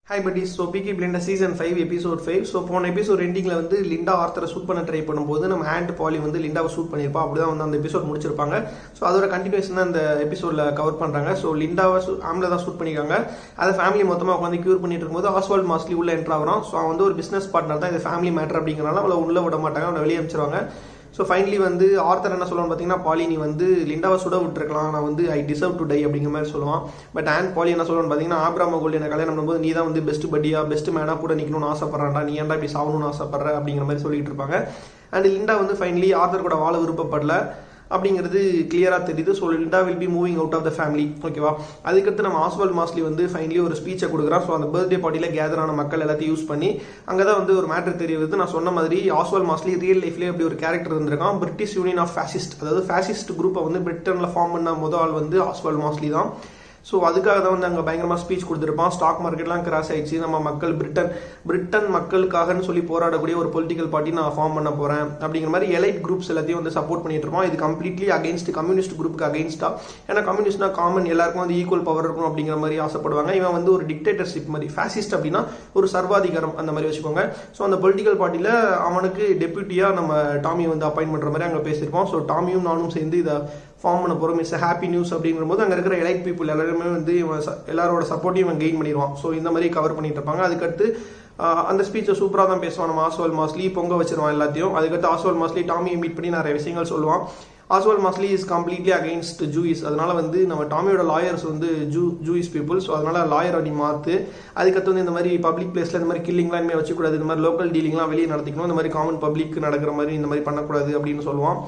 hi buddies so Peaky Blinders season five episode five so போன episode ரெண்டிங்கில் வந்து Linda ஆர்த்தரை ஷூட் பண்ண ட்ரை பண்ணும்போது நம்ம ஆண்ட் பாலி வந்து லிண்டாவை ஷூட் பண்ணியிருப்பா அப்படி தான் வந்து அந்த எபிசோட் முடிச்சிருப்பாங்க ஸோ அதோட கண்டினியூஷன் தான் இந்த எபிசோடில் கவர் பண்ணுறாங்க ஸோ லிண்டாவை ஆம்ல தான் ஷூட் பண்ணியிருக்காங்க அதை ஃபேமிலி மொத்தமாக உட்காந்து க்யூர் பண்ணிட்டு இருக்கும்போது ஆஸ்வால்ட் மாஸ்லி உள்ள என்ட்ரு ஆகிறான் ஸோ அவன் வந்து ஒரு பிஸ்னஸ் பார்ட்னர் தான் இது ஃபேமிலி மேட்டர் அப்படிங்கிறனால அவளை உள்ள விட மாட்டாங்க அவனை வெளியே அனுப்பிச்சிருவாங்க ஸோ ஃபைனலி வந்து ஆர்த்தர் என்ன சொல்லுவான்னு பார்த்தீங்கன்னா பாலி நீ வந்து லிண்டாவை சுட விட்டுருக்கலாம் நான் வந்து ஐ டிசர்வ் டு டை அப்படிங்கிற மாதிரி சொல்லுவான் பட் அண்ட் பாலி என்ன சொல்லுவான்னு பார்த்தீங்கன்னா ஆப்ராம கோல்டு என்ன கல்யாணம் பண்ணும்போது நீ தான் வந்து பெஸ்ட் படியா பெஸ்ட் மேனாக கூட நிற்கணும்னு ஆசைப்படுறான்டா நீ ஏன்டா இப்படி சாகணும்னு ஆசைப்படுற அப்படிங்கிற மாதிரி சொல்லிட்டு இருப்பாங்க அண்ட் லிண்டா வந்து ஃபைனலி ஆர்த்தர் கூட வாழ விருப்பப்படல அப்படிங்கிறது கிளியராக தெரியுது so Linda will be moving out of the family ஓகேவா அதுக்கடுத்து நம்ம ஆஸ்வால் மாஸ்லி வந்து ஃபைனலி ஒரு ஸ்பீச்சை கொடுக்குறான் ஸோ அந்த பர்த்டே பார்ட்டியில் கேதர் ஆன மக்கள் எல்லாத்தையும் யூஸ் பண்ணி அங்கே தான் வந்து ஒரு மேட்டர் தெரிய வருது நான் சொன்ன மாதிரி ஆஸ்வால் மாஸ்லி ரியல் லைஃப்லேயே அப்படி ஒரு கேரக்டர் இருந்திருக்கான் பிரிட்டிஷ் யூனியன் ஆஃப் ஃபேசிஸ்ட் அதாவது ஃபேசிஸ்ட் குரூப்பை வந்து பிரிட்டனில் ஃபார்ம் பண்ண முதல் ஆள் வந்து ஆஸ்வால் மாஸ்லி தான் ஸோ அதுக்காக தான் வந்து அங்கே பயங்கரமாக ஸ்பீச் கொடுத்துருப்பான் ஸ்டாக் மார்க்கெட்லாம் கிராஸ் ஆயிடுச்சு நம்ம மக்கள் பிரிட்டன் பிரிட்டன் மக்களுக்காகன்னு சொல்லி போராடக்கூடிய ஒரு பொலிட்டிக்கல் பார்ட்டி நான் ஃபார்ம் பண்ண போகிறேன் அப்படிங்கிற மாதிரி எலைட் குரூப்ஸ் எல்லாத்தையும் வந்து சப்போர்ட் பண்ணிட்டு இருப்போம் இது கம்ப்ளீட்லி அகைன்ஸ்ட் கம்யூனிஸ்ட் குரூப்புக்கு அகைன்ஸ்டா ஏன்னா கம்யூனிஸ்ட்னா காமன் எல்லாருக்கும் வந்து ஈக்குவல் பவர் இருக்கணும் அப்படிங்கிற மாதிரி ஆசைப்படுவாங்க இவன் வந்து ஒரு டிக்டேட்டர்ஷிப் மாதிரி ஃபேசிஸ்ட் அப்படின்னா ஒரு சர்வாதிகாரம் அந்த மாதிரி வச்சுக்கோங்க ஸோ அந்த பொலிட்டிக்கல் பார்ட்டியில் அவனுக்கு டெப்யூட்டியாக நம்ம டாமி வந்து அப்பாயின் பண்ணுற மாதிரி அங்கே பேசியிருப்போம் ஸோ டாமியும் நானும் சேர்ந்து இதை ஃபார்ம் பண்ண போகிறோம் இட்ஸ் ஹாப்பி நியூஸ் அப்படிங்கிற போது அங்கே இருக்கிற எலைட் பீப்புள் எல்லாருமே வந்து இவன் ச- எல்லாரோட சப்போர்ட்டையும் இவன் கெயின் பண்ணிடுவான் ஸோ இந்த மாதிரி கவர் பண்ணிட்டு இருப்பாங்க அதுக்கடுத்து ஆஹ், அந்த ஸ்பீச்சை சூப்பராக தான் பேசுவான் நம்ம ஆஸ்வால் மாஸ்லி பொங்க வச்சிருவான் எல்லாத்தையும் அதுக்கடுத்து ஆஸ்வால் மாஸ்லி டாமியை மீட் பண்ணி நிறைய விஷயங்கள் சொல்லுவான் Oswald Mosley is completely against Jewish அதனால வந்து நம்ம டாமியோட லாயர்ஸ் வந்து ஜூ ஜூயிஸ் பீப்புள் ஸோ அதனால லாயர் நீ மாற்று அதுக்கடுத்து வந்து இந்த மாதிரி பப்ளிக் பிளேஸில் இந்த மாதிரி கில்லிங்லாம் இனிமேல் வச்சுக்கூடாது இந்த மாதிரி லோக்கல் டீலிங்லாம் வெளியே நடத்திக்கணும் இந்த மாதிரி காமன் பப்ளிக் நடக்கிற மாதிரி இந்த மாதிரி பண்ணக்கூடாது அப்படின்னு சொல்லுவான்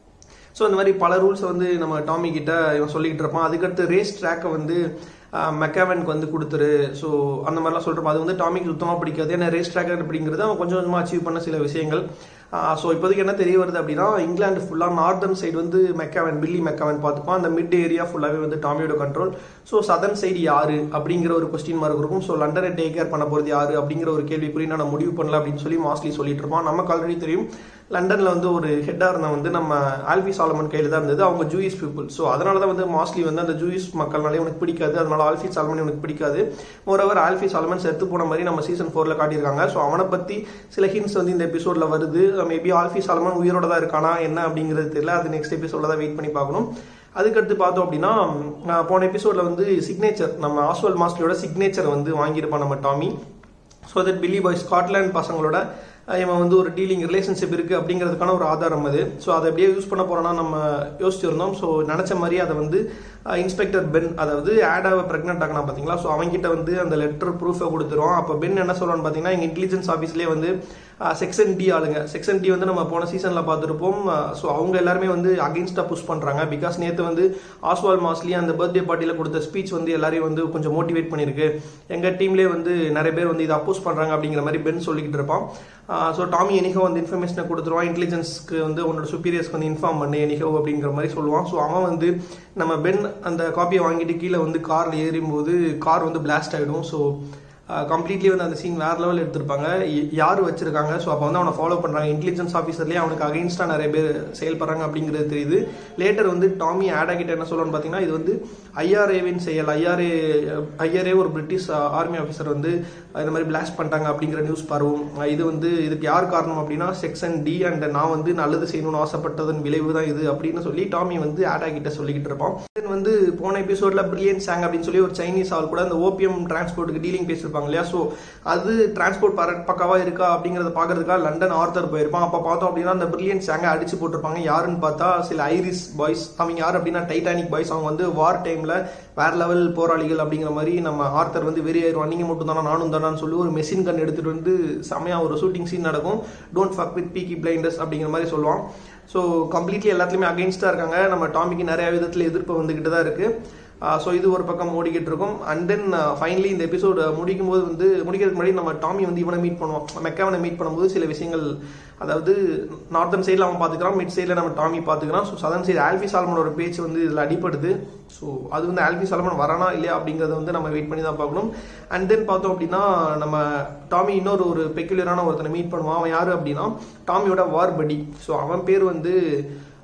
ஸோ இந்த மாதிரி பல ரூல்ஸை வந்து நம்ம டாமி கிட்ட இவன் சொல்லிக்கிட்டு இருப்பான் அதுக்கடுத்து ரேஸ் ட்ராக்கை வந்து மெக்காவனுக்கு வந்து கொடுத்துரு ஸோ அந்த மாதிரிலாம் சொல்கிறப்ப அது வந்து டாமிக்கு சுத்தமாக பிடிக்காது ஏன்னா ரேஸ் ட்ராக்கர் அப்படிங்கிறது அவன் கொஞ்சம் கொஞ்சமாக அச்சீவ் பண்ண சில விஷயங்கள் ஸோ இப்போதைக்கு என்ன தெரிய வருது அப்படின்னா இங்கிலாந்து ஃபுல்லாக நார்தர்ன் சைடு வந்து மெக்காவன் பில்லி மெக்காவன் பார்த்துப்பான் அந்த மிட் ஏரியா ஃபுல்லாகவே வந்து டாமியோட கண்ட்ரோல் ஸோ சதர்ன் சைடு யாரு அப்படிங்கிற ஒரு கொஸ்டின் மார்க் இருக்கும் ஸோ லண்டனை டேக் கேர் பண்ண போகிறது யாரு அப்படிங்கிற ஒரு கேள்விக்குறி நான் முடிவு பண்ணல அப்படின்னு சொல்லி மாஸ்லி சொல்லிட்டு இருப்பான் நமக்கு ஆல்ரெடி தெரியும் லண்டனில் வந்து ஒரு ஹெட்டாக இருந்த வந்து நம்ம ஆல்ஃபி சாலமன் கையில் தான் இருந்தது அவங்க ஜூயிஸ் பீப்புள் ஸோ அதனால தான் வந்து மாஸ்லி வந்து அந்த ஜூயிஸ் மக்கள்னாலே உனக்கு பிடிக்காது அதனால ஆல்ஃபி சாலமன் உனக்கு பிடிக்காது மோரோவர் ஆல்ஃபி சாலமன் செத்து போன மாதிரி நம்ம சீசன் ஃபோரில் காட்டியிருக்காங்க ஸோ அவனை பற்றி சில ஹிண்ட்ஸ் வந்து இந்த எபிசோடில் வருது மேபி ஆல்ஃபி சாலமன் உயிரோட தான் இருக்கானா என்ன அப்படிங்கிறது தெரியல அது நெக்ஸ்ட் எபிசோடில் தான் வெயிட் பண்ணி பார்க்கணும் அதுக்கடுத்து பார்த்தோம் அப்படின்னா ஆஹ் போன எபிசோடில் வந்து சிக்னேச்சர் நம்ம ஆஸ்வல் மாஸ்லியோட சிக்னேச்சர் வந்து வாங்கியிருப்பான் நம்ம Tommy so that Billy boy Scotland பசங்களோட அஹ், இவன் வந்து ஒரு டீலிங் ரிலேஷன்ஷிப் இருக்குது அப்படிங்கிறதுக்கான ஒரு ஆதாரம் அது ஸோ அதை அப்படியே யூஸ் பண்ண போகிறோன்னா நம்ம யோசிச்சிருந்தோம் ஸோ நினச்ச மாதிரியே அதை வந்து இன்ஸ்பெக்டர் பென் அதாவது ஆடாவை ப்ரெக்னென்ட் ஆகினா பார்த்தீங்களா ஸோ அவன்கிட்ட வந்து அந்த லெட்டர் ப்ரூஃபை கொடுத்துருவோம் அப்போ பென் என்ன சொல்லுவான்னு பார்த்தீங்கன்னா எங்கள் இன்டெலிஜென்ஸ் ஆஃபீஸ்லேயே வந்து செக்ஷன் டி ஆளுங்க செக்ஷன் டி வந்து நம்ம போன சீசனில் பார்த்துருப்போம் ஸோ அவங்க எல்லாருமே வந்து அகெயின்ஸ்டாக புஷ் பண்ணுறாங்க பிகாஸ் நேற்று வந்து ஆஸ்வால் மாஸ்லி அந்த பர்த்டே பார்ட்டியில் கொடுத்த ஸ்பீச் வந்து எல்லாரையும் வந்து கொஞ்சம் மோட்டிவேட் பண்ணியிருக்கு எங்கள் டீம்லேயே வந்து நிறைய பேர் வந்து இதை அப்போஸ் பண்ணுறாங்க அப்படிங்கிற மாதிரி பென் சொல்லிக்கிட்டு இருப்பான் ஸோ டாமி எனிஹோ வந்து இன்ஃபர்மேஷனை கொடுத்துருவான் இன்டெலிஜென்ஸ்க்கு வந்து உன்னோட சுப்பீரியர்ஸ்க்கு வந்து இன்ஃபார்ம் பண்ணு எனிஹோ அப்படிங்கிற மாதிரி சொல்லுவான் ஸோ அவன் வந்து நம்ம பென் அந்த காப்பியை வாங்கிட்டு கீழே வந்து காரில் ஏறும்போது கார் வந்து பிளாஸ்ட் ஆகிடும் ஸோ கம்ப்ளீட்லி வந்து அந்த சீன் வேற லெவல் எடுத்திருப்பாங்க ய- யார் வச்சிருக்காங்க ஸோ அப்போ வந்து அவனை ஃபாலோ பண்ணுறாங்க இன்டெலிஜென்ஸ் ஆஃபீஸர்லேயே அவனுக்கு அகைன்ஸ்டாக நிறைய பேர் செயல்படுறாங்க அப்படிங்கிறது தெரியுது லேட்டர் வந்து டாமி ஆடா கிட்ட என்ன சொல்லணும்னு பார்த்தீங்கன்னா இது வந்து ஐஆர்ஏவின் செயல் ஐஆர்ஏ ஐஆர்ஏ ஒரு பிரிட்டிஷ் ஆர்மி ஆஃபீஸர் வந்து இந்த மாதிரி பிளாஸ்ட் பண்ணிட்டாங்க அப்படிங்கிற நியூஸ் பரவும் இது வந்து இதுக்கு யார் காரணம் அப்படின்னா செக்ஷன் டி அண்ட் நான் வந்து நல்லது செய்யணும்னு ஆசைப்பட்டதன் விளைவு தான் இது அப்படின்னு சொல்லி டாமி வந்து ஆடா கிட்ட சொல்லிக்கிட்டு இருப்பான் Then வந்து போன எபிசோட்ல பிரில்லியன் சாங் அப்படின்னு சொல்லி ஒரு சைனீஸ் ஆள் கூட அந்த ஓபிஎம் டிரான்ஸ்போர்ட்டுக்கு டீலிங் பேசியிருப்பாங்க இல்லையா ஸோ அது டிரான்ஸ்போர்ட் பர பக்காவா இருக்கா அப்படிங்கறத பாக்குறதுக்காக லண்டன் ஆர்த்தர் போயிருப்பான் அப்ப பார்த்தோம் அப்படின்னா அந்த பிரில்லியன் சாங்கை அடிச்சு போட்டிருப்பாங்க யாருன்னு பார்த்தா சில ஐரிஸ் பாய்ஸ் அவங்க யார் அப்படின்னா டைட்டானிக் பாய்ஸ் அவங்க வந்து வார் டைம்ல வேற லெவல் போராளிகள் அப்படிங்கிற மாதிரி நம்ம ஆர்த்தர் வந்து வெறி ஆயிடுவான் நீங்க மட்டும் தானா நானும் தானான்னு சொல்லி ஒரு மெஷின் கன் எடுத்துட்டு வந்து செமையா ஒரு ஷூட்டிங் சீன் நடக்கும் don't fuck with Peaky Blinders அப்படிங்கிற மாதிரி சொல்லுவான் ஸோ கம்ப்ளீட்லி எல்லாத்துலேயுமே அகேன்ஸ்டாக இருக்காங்க நம்ம டாமிக்கு நிறைய விதத்தில் எதிர்ப்பு வந்துக்கிட்டு தான் இருக்குது ஸோ இது ஒரு பக்கம் ஓடிக்கிட்டு இருக்கும் அண்ட் தென் ஃபைனலி இந்த எபிசோடு முடிக்கும் போது வந்து முடிக்கிறதுக்கு முன்னாடி நம்ம டாமி வந்து இவனை மீட் பண்ணுவோம் மெக்காவனை மீட் பண்ணும்போது சில விஷயங்கள் அதாவது நார்த்தன் சைடில் அவன் பார்த்துக்கிறான் மிட் சைடில் நம்ம டாமி பார்த்துக்கிறான் ஸோ சதன் சைடு ஆல்ஃபி சால்மனோட பேச்சு வந்து இதில் அடிப்படுது ஸோ அது வந்து ஆல்ஃபி சால்மன் வரானா இல்லையா அப்படிங்கிறத வந்து நம்ம வெயிட் பண்ணி தான் பார்க்கணும் அண்ட் தென் பார்த்தோம் அப்படின்னா நம்ம டாமி இன்னொரு ஒரு பெக்குலரான ஒருத்தனை மீட் பண்ணுவான் அவன் யாரு அப்படின்னா டாமியோட வார் படி ஸோ அவன் பேர் வந்து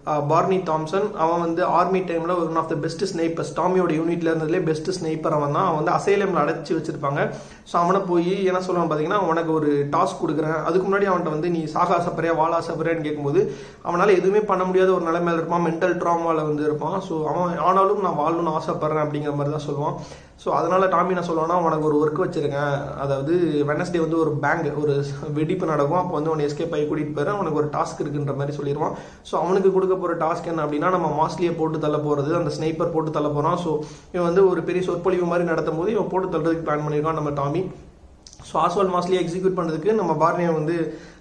பார்னி தாம்சன் அவன் வந்து ஆர்மி டைமில் one of the best snipers டாமியோட யூனிட்ல இருந்ததுலேயே பெஸ்ட் ஸ்னைப்பர் அவன் தான் அவன் வந்து அசைலமில் அடைச்சி வச்சிருப்பாங்க ஸோ அவனை போய் என்ன சொல்லுவான் பார்த்தீங்கன்னா உனக்கு ஒரு டாஸ்க் கொடுக்குறேன் அதுக்கு முன்னாடி அவன்கிட்ட வந்து நீ சாக ஆசைப்படுறியா வாழ ஆசைப்படுறியான்னு கேட்கும்போது அவனால் எதுவுமே பண்ண முடியாத ஒரு நிலைமையில இருப்பான் மென்டல் ட்ராமாவில் வந்து இருப்பான் ஸோ அவன் ஆனாலும் நான் வாழணும்னு ஆசைப்படுறேன் அப்படிங்கிற மாதிரி தான் சொல்லுவான் ஸோ அதனால டாமி என்ன சொல்லுவான்னா உனக்கு ஒரு ஒர்க் வச்சிருக்கேன் அதாவது வெனஸ்டே வந்து ஒரு பேங்க் ஒரு வெடிப்பு நடக்கும் அப்போ வந்து உன்னை எஸ்கேப் ஆகி கூட்டிகிட்டு போயிடுறேன் உனக்கு ஒரு டாஸ்க் இருக்குன்ற மாதிரி சொல்லிடுவான் ஸோ அவனுக்கு கொடுக்க போகிற டாஸ்க் என்ன அப்படின்னா நம்ம மாஸ்லியை போட்டு தள்ள போகிறது அந்த ஸ்னைப்பர் போட்டு தள்ள போகிறான் ஸோ இவன் வந்து ஒரு பெரிய சொற்பொழிவு மாதிரி நடத்தும் போது இவன் போட்டு தள்ளுறதுக்கு பிளான் பண்ணியிருக்கான் நம்ம டாமி ஸோ ஆஸ்வால் மாஸ்லியை எக்ஸிக்யூட் பண்ணுறதுக்கு நம்ம பார்னியை வந்து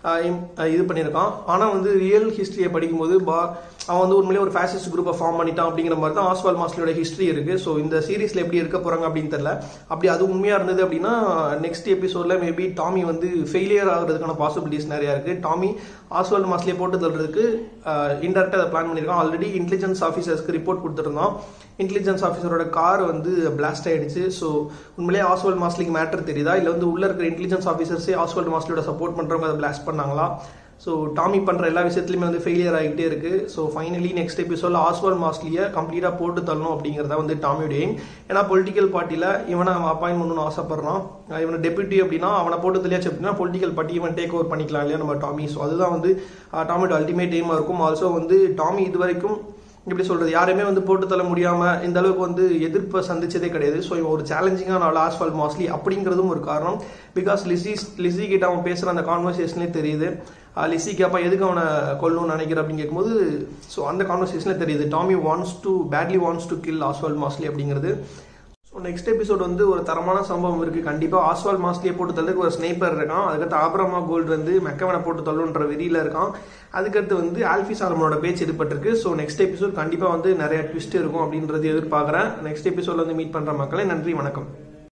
இது பண்ணியிருக்கான் ஆனால் வந்து ரியல் ஹிஸ்ட்ரியை படிக்கும்போது பா அவன் வந்து உண்மையிலே ஒரு ஃபேசிஸ்ட் குரூப்பை ஃபார்ம் பண்ணிட்டான் அப்படிங்கிற மாதிரி தான் ஆஸ்வால் மாஸ்லியோட ஹிஸ்ட்ரி இருக்குது ஸோ இந்த சீரீஸில் எப்படி இருக்க போகிறாங்க அப்படின்னு தெரில அப்படி அது உண்மையாக இருந்தது அப்படின்னா நெக்ஸ்ட் எபிசோடில் மேபி டாமி வந்து ஃபெயிலியர் ஆகிறதுக்கான பாசிபிலிட்டிஸ் நிறையா இருக்குது டாமி ஆஸ்வால் மாஸ்லியை போட்டு தள்ளுறதுக்கு இன்டெரக்டாக அதை பிளான் பண்ணியிருக்கான் ஆல்ரெடி இன்டெலிஜென்ஸ் ஆஃபீஸர்ஸ்க்கு ரிப்போர்ட் கொடுத்துருந்தான் இன்டெலிஜென்ஸ் ஆஃபீஸரோட கார் வந்து பிளாஸ்ட் ஆயிடுச்சு ஸோ உண்மையிலேயே ஆஸ்வால் மாஸ்லிக்கு மேட்டர் தெரியுதா இல்லை வந்து உள்ள இருக்கிற இன்டெலிஜென்ஸ் ஆஃபீஸர்ஸே ஆஸ்வால் மாஸ்லியோட சப்போர்ட் பண்ணுறவங்க அதை பிளாஸ்ட் பண்ணாங்களா ஸோ டாமி பண்ணுற எல்லா விஷயத்துலையுமே வந்து ஃபெயிலியர் ஆகிட்டே இருக்கு ஸோ ஃபைனலி நெக்ஸ்ட் எபிசோட ஆஸ்வால் மாஸ்லியை கம்ப்ளீட்டாக போட்டு தள்ளணும் அப்படிங்கிறத வந்து டாமியோட எய்ம் ஏன்னா பொலிட்டிக்கல் பார்ட்டியில் இவனை அவன் அப்பாயின் பண்ணணும்னு ஆசைப்படுறான் இவனை டெபியூட்டி அப்படின்னா அவனை போட்டு தெரியாச்சு அப்படின்னா பொலிட்டிக்கல் பார்ட்டி இவன் டேக் ஓவர் பண்ணிக்கலாம் இல்லையா நம்ம டாமி ஸோ அதுதான் வந்து டாமியோட அல்டிமேட் எய்மாக இருக்கும் ஆல்சோ வந்து டாமி இது வரைக்கும் எப்படி சொல்றது யாருமே வந்து போட்டு தள்ள முடியாம இந்த அளவுக்கு வந்து எதிர்ப்பை சந்திச்சதே கிடையாது ஸோ இவன் ஒரு சேலஞ்சிங்கான ஆள் ஆஸ்வால் மாஸ்லி அப்படிங்கிறதும் ஒரு காரணம் பிகாஸ் லிசி லிசி கிட்ட அவன் பேசுற அந்த கான்வர்சேஷனே தெரியுது லிசி கேப்பா எதுக்கு அவனை கொல்லணும்னு நினைக்கிற அப்படின்னு கேட்கும்போது ஸோ அந்த கான்வர்சேஷனே தெரியுது Tommy wants to badly wants to kill Oswald Mosley அப்படிங்கிறது ஸோ நெக்ஸ்ட் எபிசோட் வந்து ஒரு தரமான சம்பவம் இருக்கு கண்டிப்பா ஆஸ்வால் மாஸ்லியை போட்டு தள்ளுக்கு ஒரு ஸ்னைப்பர் இருக்கான் அதுக்கடுத்து ஆப்ரமா கோல்டு வந்து மெக்கவனை போட்டு தள்ளுன்ற வெறியில இருக்கான் அதுக்கடுத்து வந்து ஆல்ஃபி சாலமனோட பேச்சு எதிர்பட்டிருக்கு ஸோ நெக்ஸ்ட் எபிசோட் கண்டிப்பா வந்து நிறைய ட்விஸ்ட் இருக்கும் அப்படின்றது எதிர்பார்க்குறேன் நெக்ஸ்ட் எபிசோட்ல வந்து மீட் பண்ற மக்களை நன்றி வணக்கம்